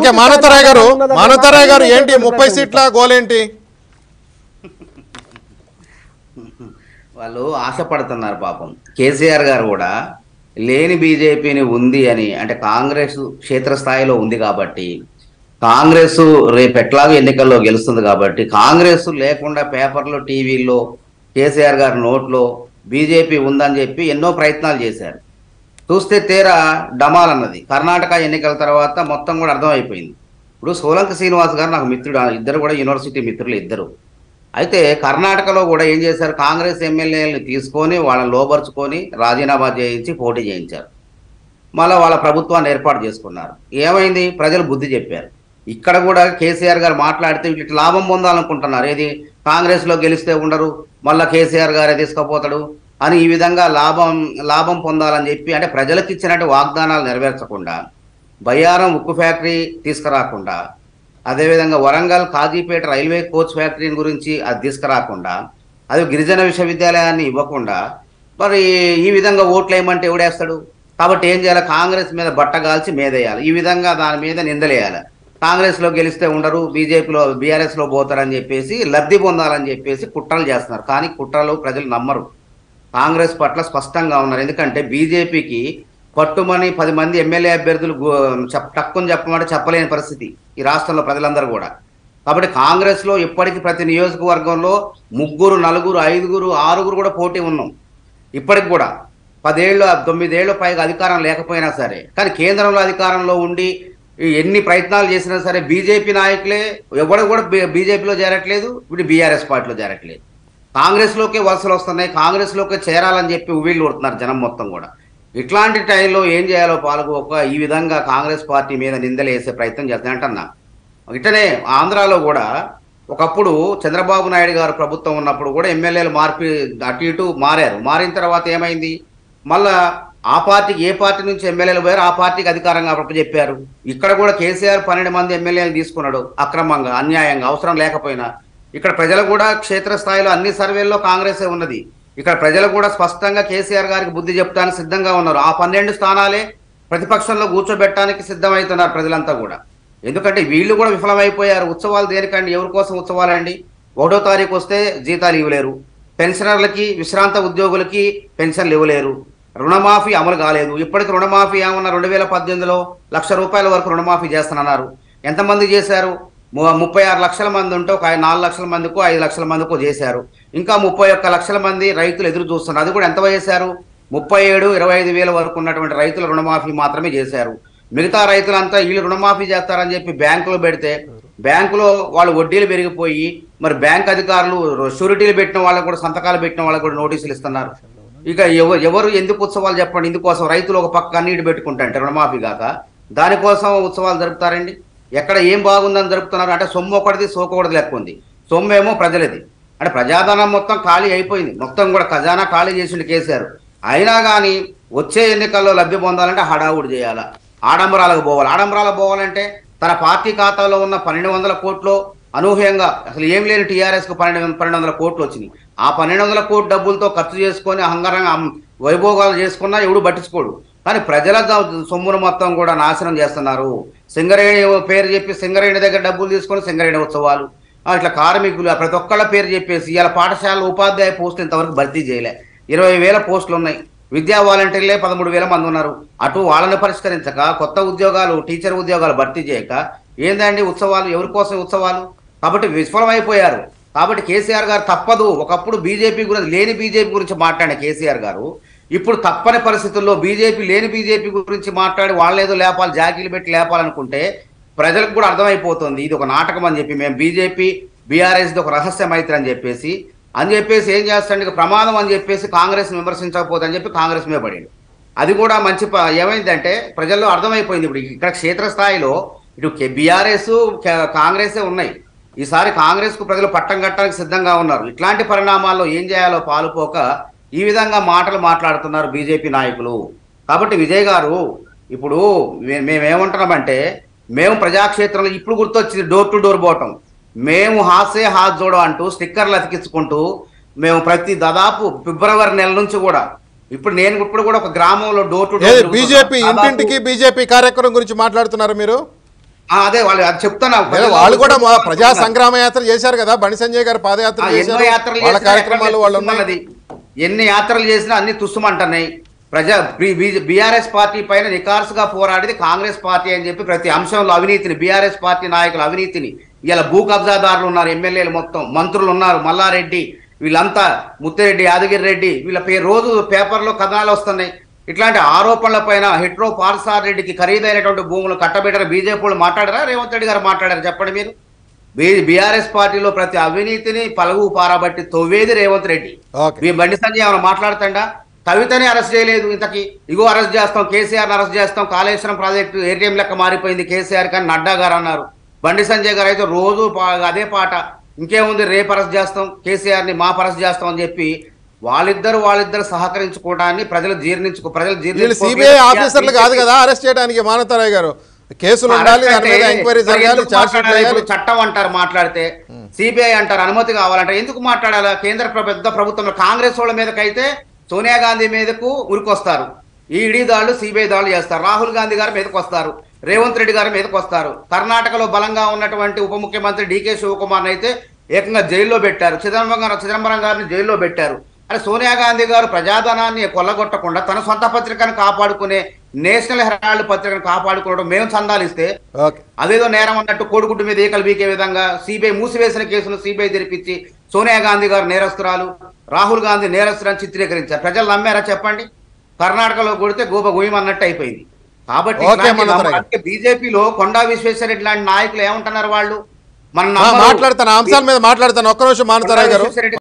Okay మానవతరాయ్ గారు మానవతరాయ్ గారు ఏంటి ముప్పై సీట్ల గోలేంటి వాళ్ళు ఆశపడుతున్నారు పాపం కేసీఆర్ గారు కూడా లేని బీజేపీని ఉంది అని అంటే కాంగ్రెస్ క్షేత్రస్థాయిలో ఉంది కాబట్టి కాంగ్రెస్ రేపు ఎట్లాగో ఎన్నికల్లో గెలుస్తుంది కాబట్టి కాంగ్రెస్ లేకుండా పేపర్లో టీవీల్లో కేసీఆర్ గారి నోట్లో బీజేపీ ఉందని చెప్పి ఎన్నో ప్రయత్నాలు చేశారు చూస్తే తీరా డమాల్ అన్నది కర్ణాటక ఎన్నికల తర్వాత మొత్తం కూడా అర్థమైపోయింది ఇప్పుడు సోలంక శ్రీనివాస్ గారు నాకు మిత్రుడు ఇద్దరు కూడా యూనివర్సిటీ మిత్రులు ఇద్దరు అయితే కర్ణాటకలో కూడా ఏం చేశారు కాంగ్రెస్ ఎమ్మెల్యేలను తీసుకొని వాళ్ళని లోపరుచుకొని రాజీనామా చేయించి పోటీ చేయించారు మళ్ళీ వాళ్ళ ప్రభుత్వాన్ని ఏర్పాటు చేసుకున్నారు ఏమైంది ప్రజలు బుద్ధి చెప్పారు ఇక్కడ కూడా కేసీఆర్ గారు మాట్లాడితే వీటి లాభం పొందాలనుకుంటున్నారు ఏది కాంగ్రెస్లో గెలిస్తే ఉండరు మళ్ళీ కేసీఆర్ గారే తీసుకుపోతాడు అని ఈ విధంగా లాభం లాభం పొందాలని చెప్పి అంటే ప్రజలకు ఇచ్చినట్టు వాగ్దానాలు నెరవేర్చకుండా బయ్యారం ఉక్కు ఫ్యాక్టరీ తీసుకురాకుండా అదేవిధంగా వరంగల్ కాజీపేట రైల్వే కోచ్ ఫ్యాక్టరీని గురించి అది తీసుకురాకుండా అది గిరిజన విశ్వవిద్యాలయాన్ని ఇవ్వకుండా మరి ఈ విధంగా ఓట్లు వేయమంటే ఎవడేస్తాడు కాబట్టి ఏం చేయాలి కాంగ్రెస్ మీద బట్టగాల్చి మీదేయాలి ఈ విధంగా దాని మీద నిందలేయాలి కాంగ్రెస్లో గెలిస్తే ఉండరు బీజేపీలో బీఆర్ఎస్లో పోతారని చెప్పేసి లబ్ధి పొందాలని చెప్పేసి కుట్రలు చేస్తున్నారు కానీ కుట్రలు ప్రజలు నమ్మరు కాంగ్రెస్ పట్ల స్పష్టంగా ఉన్నారు ఎందుకంటే బీజేపీకి పట్టుమని పది మంది ఎమ్మెల్యే అభ్యర్థులు గు- చెప్ టక్కుని చెప్పమంటే చెప్పలేని పరిస్థితి ఈ రాష్ట్రంలో ప్రజలందరూ కూడా కాబట్టి కాంగ్రెస్ లో ఇప్పటికీ ప్రతి నియోజకవర్గంలో ముగ్గురు నలుగురు ఐదుగురు ఆరుగురు కూడా పోటీ ఉన్నాం ఇప్పటికి కూడా పదేళ్ళు తొమ్మిదేళ్ళు పైగా అధికారం లేకపోయినా సరే కానీ కేంద్రంలో అధికారంలో ఉండి ఈ ఎన్ని ప్రయత్నాలు చేసినా సరే బీజేపీ నాయకులే ఎవడు కూడా బీజేపీలో చేరట్లేదు ఇప్పుడు బీఆర్ఎస్ పార్టీలో చేరట్లేదు కాంగ్రెస్ లోకే వలసలు వస్తున్నాయి కాంగ్రెస్ లోకే చేరాలని చెప్పి ఉవ్విళ్ళు కొడుతున్నారు జనం మొత్తం కూడా ఇట్లాంటి టైంలో ఏం చేయాలో పాల్గొక ఈ విధంగా కాంగ్రెస్ పార్టీ మీద నిందలు వేసే ప్రయత్నం చేస్తానంటన్నా ఇట్టనే ఆంధ్రాలో కూడా ఒకప్పుడు చంద్రబాబు నాయుడు గారు ప్రభుత్వం ఉన్నప్పుడు కూడా ఎమ్మెల్యేలు మార్పి అటు ఇటు మారారు మారిన తర్వాత ఏమైంది మళ్ళా ఆ పార్టీకి ఏ పార్టీ నుంచి ఎమ్మెల్యేలు పోయారు ఆ పార్టీకి అధికారంగా చెప్పారు ఇక్కడ కూడా కేసీఆర్ పన్నెండు మంది ఎమ్మెల్యేలు తీసుకున్నాడు అక్రమంగా అన్యాయంగా అవసరం లేకపోయినా ఇక్కడ ప్రజలు కూడా క్షేత్రస్థాయిలో అన్ని సర్వేల్లో కాంగ్రెసే ఉన్నది ఇక్కడ ప్రజలు కూడా స్పష్టంగా కేసీఆర్ గారికి బుద్ధి చెప్తానికి సిద్ధంగా ఉన్నారు ఆ పన్నెండు స్థానాలే ప్రతిపక్షంలో కూర్చోబెట్టడానికి సిద్ధమవుతున్నారు ప్రజలంతా కూడా ఎందుకంటే వీళ్ళు కూడా విఫలమైపోయారు ఉత్సవాలు దేనికండి ఎవరి కోసం ఉత్సవాలండి ఒకటో తారీఖు వస్తే జీతాలు ఇవ్వలేరు పెన్షనర్లకి విశ్రాంత ఉద్యోగులకి పెన్షన్లు ఇవ్వలేరు రుణమాఫీ అమలు కాలేదు ఇప్పటికి రుణమాఫీ ఏమన్నా రెండు వేల పద్దెనిమిదిలో లక్ష రూపాయల వరకు రుణమాఫీ చేస్తానన్నారు ఎంతమంది చేశారు ము- ముప్పై ఆరు లక్షల మంది ఉంటే ఒక ఐ- నాలుగు లక్షల మందికో ఐదు లక్షల మందికో చేశారు ఇంకా ముప్పై ఒక్క లక్షల మంది రైతులు ఎదురు చూస్తున్నారు అది కూడా ఎంత చేశారు ముప్పై ఏడు ఇరవై ఐదు వేల వరకు ఉన్నటువంటి రైతుల రుణమాఫీ మాత్రమే చేశారు మిగతా రైతులంతా వీళ్ళు రుణమాఫీ చేస్తారని చెప్పి బ్యాంకులో పెడితే బ్యాంకులో వాళ్ళు వడ్డీలు పెరిగిపోయి మరి బ్యాంక్ అధికారులు షూరిటీలు పెట్టిన వాళ్ళకు కూడా సంతకాలు పెట్టిన వాళ్ళకు కూడా నోటీసులు ఇస్తున్నారు ఇక ఎవరు ఎవరు ఎందుకు ఉత్సవాలు చెప్పండి ఇందుకోసం రైతులు ఒక పక్క అన్నిటి పెట్టుకుంటారంటే రుణమాఫీ కాక దానికోసం ఉత్సవాలు జరుపుతారండి ఎక్కడ ఏం బాగుందని జరుపుతున్నారు అంటే సొమ్ము ఒకటిది సోకు ఒకటిది లెక్క ఉంది సొమ్ము ఏమో ప్రజలది అంటే ప్రజాధనం మొత్తం ఖాళీ అయిపోయింది మొత్తం కూడా ఖజానా ఖాళీ చేసిండు కేసీఆర్ అయినా కానీ వచ్చే ఎన్నికల్లో లబ్ధి పొందాలంటే హడావుడి చేయాలా ఆడంబరాలకు పోవాలి ఆడంబరాలకు పోవాలంటే తన పార్టీ ఖాతాలో ఉన్న పన్నెండు వందల కోట్లు అనూహ్యంగా అసలు ఏం లేని టీఆర్ఎస్ కు పన్నెండు పన్నెండు వందల కోట్లు వచ్చినాయి ఆ పన్నెండు వందల కోట్ల డబ్బులతో ఖర్చు చేసుకొని అహంకారంగా అమ్- వైభోగాలు చేసుకున్నా ఎవడు పట్టించుకోడు కానీ ప్రజల ద- సొమ్మును మొత్తం కూడా నాశనం చేస్తున్నారు సింగరేణి పేరు చెప్పి సింగరేణి దగ్గర డబ్బులు తీసుకొని సింగరేణి ఉత్సవాలు ఆ, ఇట్లా కార్మికులు ఆ ప్రతి ఒక్కళ్ళ పేరు చెప్పేసి ఇలా పాఠశాల ఉపాధ్యాయ పోస్టులు ఇంతవరకు భర్తీ చేయలే ఇరవై వేల పోస్టులు ఉన్నాయి విద్యా వాలంటీర్లే పదమూడు వేల మంది ఉన్నారు అటు వాళ్ళని పరిష్కరించక కొత్త ఉద్యోగాలు టీచర్ ఉద్యోగాలు భర్తీ చేయక ఏందండి ఉత్సవాలు ఎవరి కోసం ఉత్సవాలు కాబట్టి విఫలమైపోయారు కాబట్టి కేసీఆర్ గారు తప్పదు ఒకప్పుడు బీజేపీ గురించి లేని బీజేపీ గురించి మాట్లాడిన కేసీఆర్ గారు ఇప్పుడు తప్పని పరిస్థితుల్లో బీజేపీ లేని బీజేపీ గురించి మాట్లాడి వాళ్ళేదో లేపాలి జాకీలు పెట్టి లేపాలనుకుంటే ప్రజలకు కూడా అర్థమైపోతుంది ఇది ఒక నాటకం అని చెప్పి మేము బీజేపీ బీఆర్ఎస్ ఒక రహస్య మైత్రి అని చెప్పేసి అని చెప్పేసి ఏం చేస్తాడు ఇక ప్రమాదం అని చెప్పేసి కాంగ్రెస్ విమర్శించకపోతే అని చెప్పి కాంగ్రెస్ మీద పడిండు అది కూడా మంచి ప- ఏమైందంటే ప్రజల్లో అర్థమైపోయింది ఇప్పుడు ఇక్కడ క్షేత్రస్థాయిలో ఇటు బీఆర్ఎస్ కాంగ్రెస్ ఉన్నాయి ఈసారి కాంగ్రెస్ కు ప్రజలు పట్టం కట్టడానికి సిద్ధంగా ఉన్నారు ఇట్లాంటి పరిణామాల్లో ఏం చేయాలో పాలుపోక ఈ విధంగా మాటలు మాట్లాడుతున్నారు బీజేపీ నాయకులు కాబట్టి విజయ్ గారు ఇప్పుడు మే- మేమేమంటున్నామంటే మేము ప్రజాక్షేత్రంలో ఇప్పుడు గుర్తొచ్చింది డోర్ టు డోర్ పోవటం మేము హాసే హాత్ జోడో అంటూ స్టిక్కర్లు అతికించుకుంటూ మేము ప్రతి దాదాపు ఫిబ్రవరి నెల నుంచి కూడా ఇప్పుడు నేను ఇప్పుడు కూడా ఒక గ్రామంలో డోర్ టు ఏది డోర్ బీజేపీ ఇంటింటికి బీజేపీ కార్యక్రమం గురించి మాట్లాడుతున్నారు మీరు ఆ, అదే వాళ్ళు అది చెప్తున్నా లేదా వాళ్ళు కూడా మా ప్రజా సంగ్రామ యాత్ర చేశారు కదా బండి సంజయ్ గారు పాదయాత్ర ఆ, ఎన్నో చేశారు యాత్రలు వాళ్ళ చేసినా కార్యక్రమాలు ఎక్కడ వాళ్ళు ఉన్నాయి తుస్సుమన్నది. ఎన్ని యాత్రలు చేసినా అన్ని తుస్సుమంటున్నాయి ప్రజా బీఆర్ఎస్ పార్టీ పైన నికార్సుగా పోరాడేది కాంగ్రెస్ పార్టీ అని చెప్పి ప్రతి అంశంలో అవినీతిని బీఆర్ఎస్ పార్టీ నాయకుల అవినీతిని ఇలా భూ కబ్జాదారులు ఉన్నారు ఎమ్మెల్యేలు మొత్తం మంత్రులు ఉన్నారు మల్లారెడ్డి వీళ్ళంతా ముత్తిరెడ్డి యాదగిరి రెడ్డి వీళ్ళ పేరు రోజు పేపర్లో కథనాలు వస్తున్నాయి ఇట్లాంటి ఆరోపణల పైన హెట్రో పార్సార్ రెడ్డికి ఖరీదైనటువంటి భూములు కట్టబెట్టారు బీజేపీ వాళ్ళు మాట్లాడారా రేవంత్ రెడ్డి గారు మాట్లాడారు చెప్పండి మీరు బీఆర్ఎస్ పార్టీలో ప్రతి అవినీతిని పలుగు పారబట్టి తొవ్వేది రేవంత్ రెడ్డి ఓకే మీ బండి సంజయ్ ఏమైనా మాట్లాడుతాడా కవితని అరెస్ట్ చేయలేదు ఇంతకి ఇగో అరెస్ట్ చేస్తాం కేసీఆర్ అరెస్ట్ చేస్తాం కాళేశ్వరం ప్రాజెక్టు ఏటీఎం లెక్క మారిపోయింది కేసీఆర్ కానీ నడ్డా గారు అన్నారు బండి సంజయ్ గారు అయితే రోజు పా- అదే పాట ఇంకేముంది రేపు అరెస్ట్ చేస్తాం కేసీఆర్ ని మా అరెస్ట్ చేస్తాం అని చెప్పి వాళ్ళిద్దరు వాళ్ళిద్దరు సహకరించుకోవడాన్ని ప్రజలు జీర్ణించుకో ప్రజలు వీళ్ళు సిబిఐ ఆఫీసర్లు కాదు కదా అరెస్ట్ చేయడానికి మానతారాయ్ గారు కేసులు ఉండాలి దాని మీద ఎంక్వైరీ మరి జరగాలి ఎందుకు చార్జ్ షీట్ మాట్లాడాలి? వేయాలి ఇప్పుడు చట్టం అంటారు మాట్లాడితే సిబిఐ అంటారు అనుమతి కావాలంటారు ఎందుకు మాట్లాడాలా కేంద్ర ప్ర- పెద్ద ప్రభుత్వంలో కాంగ్రెస్ వాళ్ళ మీదకైతే సోనియా గాంధీ మీదకు ఉరికొస్తారు ఈడీ దాడులు సిబిఐ దాడులు చేస్తారు రాహుల్ గాంధీ గారి మీదకి వస్తారు రేవంత్ రెడ్డి గారి మీదకి వస్తారు కర్ణాటకలో బలంగా ఉన్నటువంటి ఉప ముఖ్యమంత్రి డీకే శివకుమార్ అయితే ఏకంగా జైల్లో పెట్టారు చిదంబరం గారు చిదంబరం గారిని జైల్లో పెట్టారు అరే సోనియా గాంధీ గారు ప్రజాధనాన్ని కొల్లగొట్టకుండా తన సొంత పత్రికను కాపాడుకునే నేషనల్ హెరాల్డ్ పత్రికను కాపాడుకోవడం మేము సందాలిస్తే ఓకే అదేదో నేరం అన్నట్టు కోడిగుడ్డు మీద ఏకలు బీకే విధంగా సిబిఐ మూసివేసిన కేసును సిబిఐ తెరిపించి సోనియా గాంధీ గారు నేరస్తురాలు రాహుల్ గాంధీ నేరస్తురాలు చిత్రీకరించారు ప్రజలు నమ్మారా చెప్పండి కర్ణాటకలో కొడితే గోప గోయమన్నట్టు అయిపోయింది కాబట్టి ఓకే, మనోహర్ గారు. బీజేపీలో కొండా విశ్వేశ్వరరెడ్డి లాంటి నాయకులు ఏమంటున్నారు వాళ్ళు మన ఆ, మాట్లాడతాను ఆ అంశాల మీద మాట్లాడతాను ఒక్క నిమిషం మానతారాయ్ గారు విశ్వేశ్వరరెడ్డి